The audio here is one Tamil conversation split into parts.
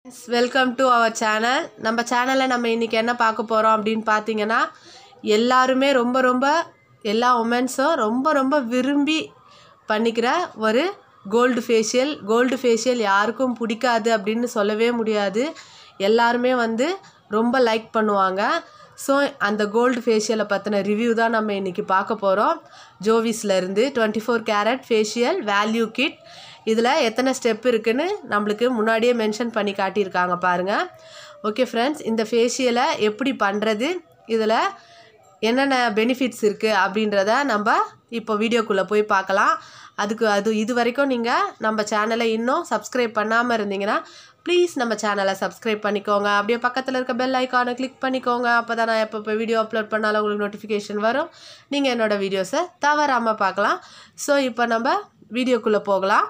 வெல்கம் டு அவர் சேனல் நம்ம சேனலில் நம்ம இன்றைக்கி என்ன பார்க்க போகிறோம் அப்படின்னு பார்த்தீங்கன்னா எல்லாருமே ரொம்ப ரொம்ப எல்லா உமன்ஸும் ரொம்ப ரொம்ப விரும்பி பண்ணிக்கிற ஒரு கோல்டு ஃபேஷியல் கோல்டு ஃபேஷியல் யாருக்கும் பிடிக்காது அப்படின்னு சொல்லவே முடியாது எல்லாருமே வந்து ரொம்ப லைக் பண்ணுவாங்க ஸோ அந்த கோல்டு ஃபேஷியலை பற்றின ரிவ்யூ தான் நம்ம இன்றைக்கி பார்க்க போகிறோம் ஜோவிஸ்லேருந்து twenty four carat facial value kit இதில் எத்தனை ஸ்டெப் இருக்குன்னு நம்மளுக்கு முன்னாடியே மென்ஷன் பண்ணி காட்டியிருக்காங்க பாருங்கள் ஓகே ஃப்ரெண்ட்ஸ் இந்த ஃபேஷியலை எப்படி பண்ணுறது இதில் என்னென்ன பெனிஃபிட்ஸ் இருக்குது அப்படின்றத நம்ம இப்போ வீடியோக்குள்ளே போய் பார்க்கலாம் அதுக்கு அது இது வரைக்கும் நீங்கள் நம்ம சேனலை இன்னும் சப்ஸ்கிரைப் பண்ணாமல் இருந்தீங்கன்னா ப்ளீஸ் நம்ம சேனலை சப்ஸ்கிரைப் பண்ணிக்கோங்க அப்படியே பக்கத்தில் இருக்க பெல் ஐக்கானை கிளிக் பண்ணிக்கோங்க அப்போ தான் நான் எப்போ வீடியோ அப்லோட் பண்ணாலும் உங்களுக்கு நோட்டிஃபிகேஷன் வரும் நீங்கள் என்னோடய வீடியோஸை தவறாமல் பார்க்கலாம் ஸோ இப்போ நம்ம வீடியோக்குள்ளே போகலாம்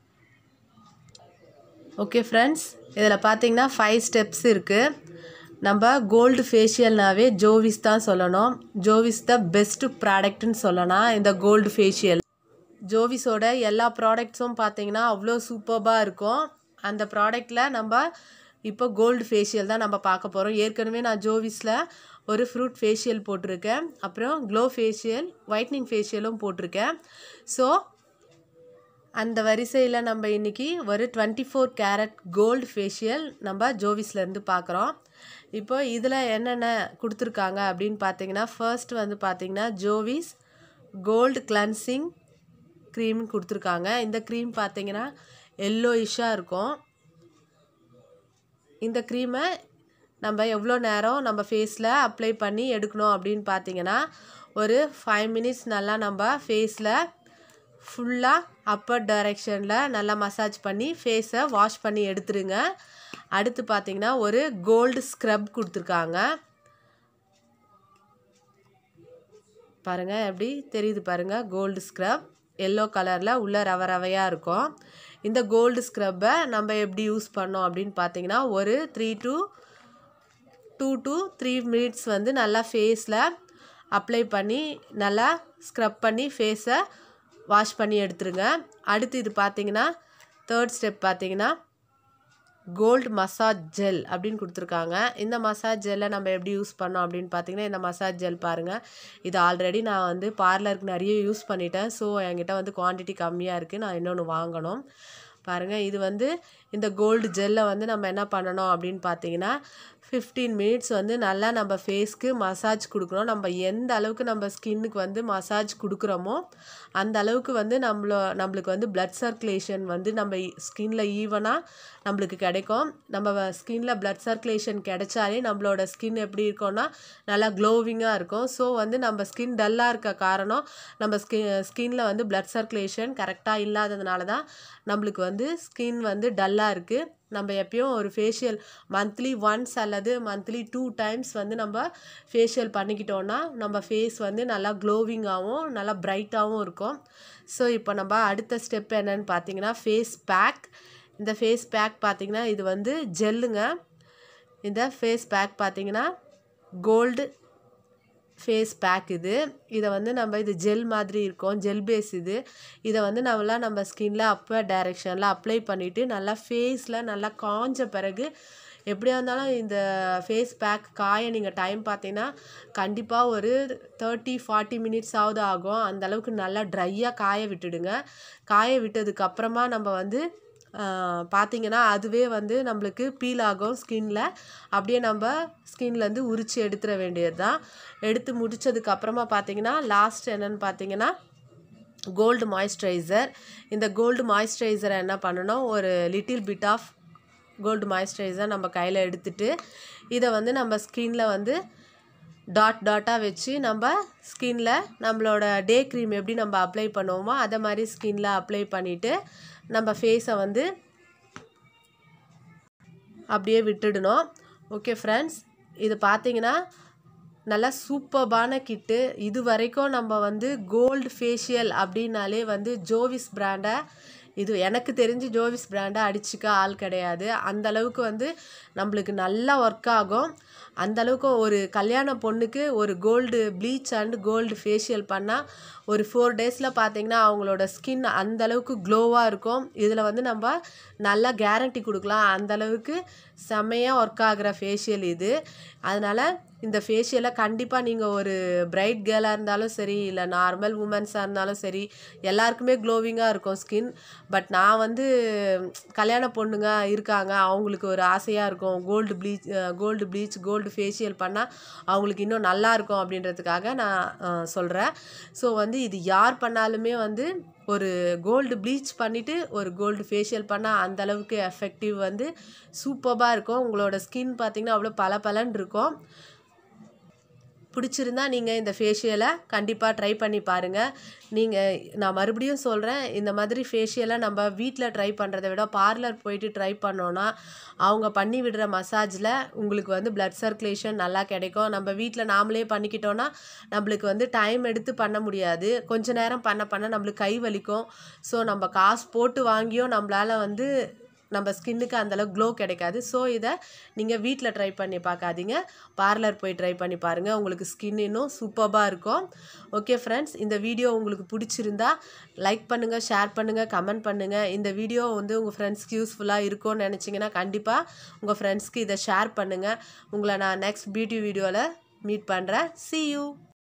ஓகே ஃப்ரெண்ட்ஸ் இதில் பார்த்தீங்கன்னா ஃபைவ் ஸ்டெப்ஸ் இருக்குது நம்ம கோல்டு ஃபேஷியல்னாவே ஜோவிஸ் தான் சொல்லணும் ஜோவிஸ் த பெஸ்ட்டு ப்ராடக்ட்னு சொல்லலாம் இந்த கோல்டு ஃபேஷியல் ஜோவிஸோட எல்லா ப்ராடக்ட்ஸும் பார்த்தீங்கன்னா அவ்வளோ சூப்பர்பாக இருக்கும் அந்த ப்ராடக்டில் நம்ம இப்போ கோல்டு ஃபேஷியல் தான் நம்ம பார்க்க போகிறோம் ஏற்கனவே நான் ஜோவிஸில் ஒரு ஃப்ரூட் ஃபேஷியல் போட்டிருக்கேன் அப்புறம் க்ளோ ஃபேஷியல் ஒயிட்னிங் ஃபேஷியலும் போட்டிருக்கேன் ஸோ அந்த வரிசையில் நம்ம இன்றைக்கி ஒரு twenty four carat gold facial நம்ம ஜோவிஸ்லேருந்து பார்க்குறோம் இப்போ இதில் என்னென்ன கொடுத்துருக்காங்க அப்படின்னு பார்த்தீங்கன்னா ஃபர்ஸ்ட் வந்து பார்த்திங்கன்னா ஜோவிஸ் கோல்டு கிளன்சிங் க்ரீம் கொடுத்துருக்காங்க இந்த க்ரீம் பார்த்தீங்கன்னா எல்லோயிஷாக இருக்கும் இந்த க்ரீமை நம்ம எவ்வளோ நேரம் நம்ம ஃபேஸில் அப்ளை பண்ணி எடுக்கணும் அப்படின்னு பார்த்தீங்கன்னா ஒரு ஃபைவ் மினிட்ஸ் நல்லா நம்ம ஃபேஸில் ஃபுல்லாக அப்பர் டைரெக்ஷனில் நல்லா மசாஜ் பண்ணி ஃபேஸை வாஷ் பண்ணி எடுத்துருங்க அடுத்து பார்த்தீங்கன்னா ஒரு கோல்டு ஸ்க்ரப் கொடுத்துருக்காங்க பாருங்கள் எப்படி தெரியுது பாருங்கள் கோல்டு ஸ்க்ரப் எல்லோ கலரில் உள்ள ரவ ரவையாக இருக்கும் இந்த கோல்டு ஸ்க்ரப்பை நம்ம எப்படி யூஸ் பண்ணோம் அப்படின்னு பார்த்தீங்கன்னா ஒரு three to two to three minutes வந்து நல்லா ஃபேஸில் அப்ளை பண்ணி நல்லா ஸ்க்ரப் பண்ணி ஃபேஸை வாஷ் பண்ணி எடுத்துருங்க அடுத்து இது பார்த்தீங்கன்னா தேர்ட் ஸ்டெப் பார்த்தீங்கன்னா கோல்டு மசாஜ் ஜெல் அப்படின்னு கொடுத்துருக்காங்க இந்த மசாஜ் ஜெல்லை நம்ம எப்படி யூஸ் பண்ணோம் அப்படின்னு பார்த்தீங்கன்னா இந்த மசாஜ் ஜெல் பாருங்கள் இது ஆல்ரெடி நான் வந்து பார்லருக்கு நிறைய யூஸ் பண்ணிட்டேன் ஸோ என்கிட்ட வந்து குவான்டிட்டி கம்மியாக இருக்குது நான் இன்னொன்று வாங்கணும் பாருங்கள் இது வந்து இந்த கோல்டு ஜெல்லை வந்து நம்ம என்ன பண்ணணும் அப்படின்னு பார்த்தீங்கன்னா ஃபிஃப்டீன் மினிட்ஸ் வந்து நல்லா நம்ம ஃபேஸ்க்கு மசாஜ் கொடுக்கணும் நம்ம எந்த அளவுக்கு நம்ம ஸ்கின்னுக்கு வந்து மசாஜ் கொடுக்குறோமோ அந்த அளவுக்கு வந்து நம்மள நம்மளுக்கு வந்து பிளட் சர்க்குலேஷன் வந்து நம்ம ஸ்கின்ல ஈவனாக நம்மளுக்கு கிடைக்கும் நம்ம ஸ்கின்ல பிளட் சர்க்குலேஷன் கிடைச்சாலே நம்மளோட ஸ்கின் எப்படி இருக்கும்னா நல்லா க்ளோவிங்காக இருக்கும் ஸோ வந்து நம்ம ஸ்கின் டல்லாக இருக்க காரணம் நம்ம ஸ்கி ஸ்கின்ல வந்து பிளட் சர்க்குலேஷன் கரெக்டாக இல்லாததுனால தான் நம்மளுக்கு வந்து ஸ்கின் வந்து டல்லாக இருக்குது நம்ம எப்பயும் ஒரு ஃபேஷியல் மந்த்லி ஒன்ஸ் அல்லது மந்த்லி டூ டைம்ஸ் வந்து நம்ம ஃபேஷியல் பண்ணிக்கிட்டோன்னா நம்ம ஃபேஸ் வந்து நல்லா க்ளோவிங்காகவும் நல்லா ப்ரைட்டாகவும் இருக்கும் ஸோ இப்போ நம்ம அடுத்த ஸ்டெப் என்னன்னு பார்த்தீங்கன்னா ஃபேஸ் பேக் இந்த ஃபேஸ் பேக் பார்த்திங்கன்னா இது வந்து ஜெல்லுங்க இந்த ஃபேஸ் பேக் பார்த்திங்கன்னா கோல்டு ஃபேஸ் பேக் இது இதை வந்து நம்ம இது ஜெல் மாதிரி இருக்கும் ஜெல் பேஸ் இது இதை வந்து நம்மளா நம்ம ஸ்கின்ல அப்பர் டைரெக்ஷனில் அப்ளை பண்ணிவிட்டு நல்லா ஃபேஸில் நல்லா காஞ்ச பிறகு எப்படியா இருந்தாலும் இந்த ஃபேஸ் பேக் காய நீங்கள் டைம் பார்த்தீங்கன்னா கண்டிப்பாக ஒரு தேர்ட்டி ஃபார்ட்டி மினிட்ஸ் ஆகுது ஆகும் அந்த அளவுக்கு நல்லா ட்ரையாக காய விட்டுடுங்க காய விட்டதுக்கப்புறமா நம்ம வந்து பார்த்திங்கன்னா அதுவே வந்து நம்மளுக்கு பீல் ஆகும் ஸ்கின்ல அப்படியே நம்ம ஸ்கின்லேருந்து உரித்து எடுத்துட வேண்டியது தான் எடுத்து முடித்ததுக்கு அப்புறமா பார்த்தீங்கன்னா லாஸ்ட் என்னென்னு பார்த்தீங்கன்னா கோல்டு மாய்ஸ்சரைசர் இந்த கோல்டு மாய்ஸ்சரைசரை என்ன பண்ணணும் ஒரு little bit of gold moisturiser நம்ம கையில் எடுத்துட்டு இதை வந்து நம்ம ஸ்கின்ல வந்து டாட் டாட்டாக வச்சு நம்ம ஸ்கின்ல நம்மளோட டே க்ரீம் எப்படி நம்ம அப்ளை பண்ணுவோமோ அதை மாதிரி ஸ்கின்ல அப்ளை பண்ணிவிட்டு நம்ம ஃபேஸை வந்து அப்படியே விட்டுடணும் ஓகே ஃப்ரெண்ட்ஸ் இது பார்த்தீங்கன்னா நல்லா சூப்பர்பான கிட்டு இது வரைக்கும் நம்ம வந்து கோல்டு ஃபேஷியல் அப்படின்னாலே வந்து ஜோவிஸ் பிராண்டை இது எனக்கு தெரிஞ்சு ஜோவிஸ் பிராண்டை அடிச்சுக்க ஆள் கிடையாது அந்த அளவுக்கு வந்து நம்மளுக்கு நல்லா ஒர்க் ஆகும் அந்த அளவுக்கு ஒரு கல்யாண பொண்ணுக்கு ஒரு gold bleach and gold facial பண்ணால் ஒரு ஃபோர் டேஸில் பார்த்தீங்கன்னா அவங்களோட ஸ்கின் அந்த அளவுக்கு க்ளோவாக இருக்கும் இதில் வந்து நம்ம நல்லா கேரண்டி கொடுக்கலாம் அந்த அளவுக்கு செம்மையாக ஒர்க் ஆகிற ஃபேஷியல் இது அதனால் இந்த ஃபேஷியலை கண்டிப்பாக நீங்கள் ஒரு பிரைட் கேர்ளாக இருந்தாலும் சரி இல்லை நார்மல் உமன்ஸாக இருந்தாலும் சரி எல்லாருக்குமே க்ளோவிங்காக இருக்கும் ஸ்கின் பட் நான் வந்து கல்யாண பொண்ணுங்க இருக்காங்க அவங்களுக்கு ஒரு ஆசையாக இருக்கும் gold bleach gold bleach gold facial பண்ணால் அவங்களுக்கு இன்னும் நல்லா இருக்கும் அப்படின்றதுக்காக நான் சொல்கிறேன் ஸோ வந்து இது யார் பண்ணாலுமே வந்து ஒரு கோல்டு ப்ளீச் பண்ணிவிட்டு ஒரு கோல்டு ஃபேஷியல் பண்ணால் அந்த அளவுக்கு எஃபெக்டிவ் வந்து சூப்பராக இருக்கும் உங்களோட ஸ்கின் பார்த்திங்கன்னா அவ்வளோ பல இருக்கும் பிடிச்சிருந்தா நீங்கள் இந்த ஃபேஷியலை கண்டிப்பாக ட்ரை பண்ணி பாருங்கள் நீங்கள் நான் மறுபடியும் சொல்கிறேன் இந்த மாதிரி ஃபேஷியலை நம்ம வீட்டில் ட்ரை பண்ணுறதை விட பார்லர் போயிட்டு ட்ரை பண்ணோன்னா அவங்க பண்ணி விடுற மசாஜில் உங்களுக்கு வந்து பிளட் சர்க்குலேஷன் நல்லா கிடைக்கும் நம்ம வீட்டில் நாமளே பண்ணிக்கிட்டோன்னா நம்மளுக்கு வந்து டைம் எடுத்து பண்ண முடியாது கொஞ்ச நேரம் பண்ண பண்ண நம்மளுக்கு கை வலிக்கும் ஸோ நம்ம காசு போட்டு வாங்கியும் நம்மளால் வந்து நம்ம ஸ்கின்னுக்கு அந்தளவுக்கு க்ளோ கிடைக்காது ஸோ இதை நீங்கள் வீட்டில் ட்ரை பண்ணி பார்க்காதீங்க பார்லர் போய் ட்ரை பண்ணி பாருங்கள் உங்களுக்கு ஸ்கின் இன்னும் சூப்பராக இருக்கும் ஓகே ஃப்ரெண்ட்ஸ் இந்த வீடியோ உங்களுக்கு பிடிச்சிருந்தா லைக் பண்ணுங்கள் ஷேர் பண்ணுங்கள் கமெண்ட் பண்ணுங்கள் இந்த வீடியோ வந்து உங்கள் ஃப்ரெண்ட்ஸ்க்கு யூஸ்ஃபுல்லாக இருக்கும்னு நினச்சிங்கன்னா கண்டிப்பாக உங்கள் ஃப்ரெண்ட்ஸ்க்கு இதை ஷேர் பண்ணுங்கள் உங்களை நான் நெக்ஸ்ட் பியூட்டி வீடியோவில் மீட் பண்ணுறேன் சி யூ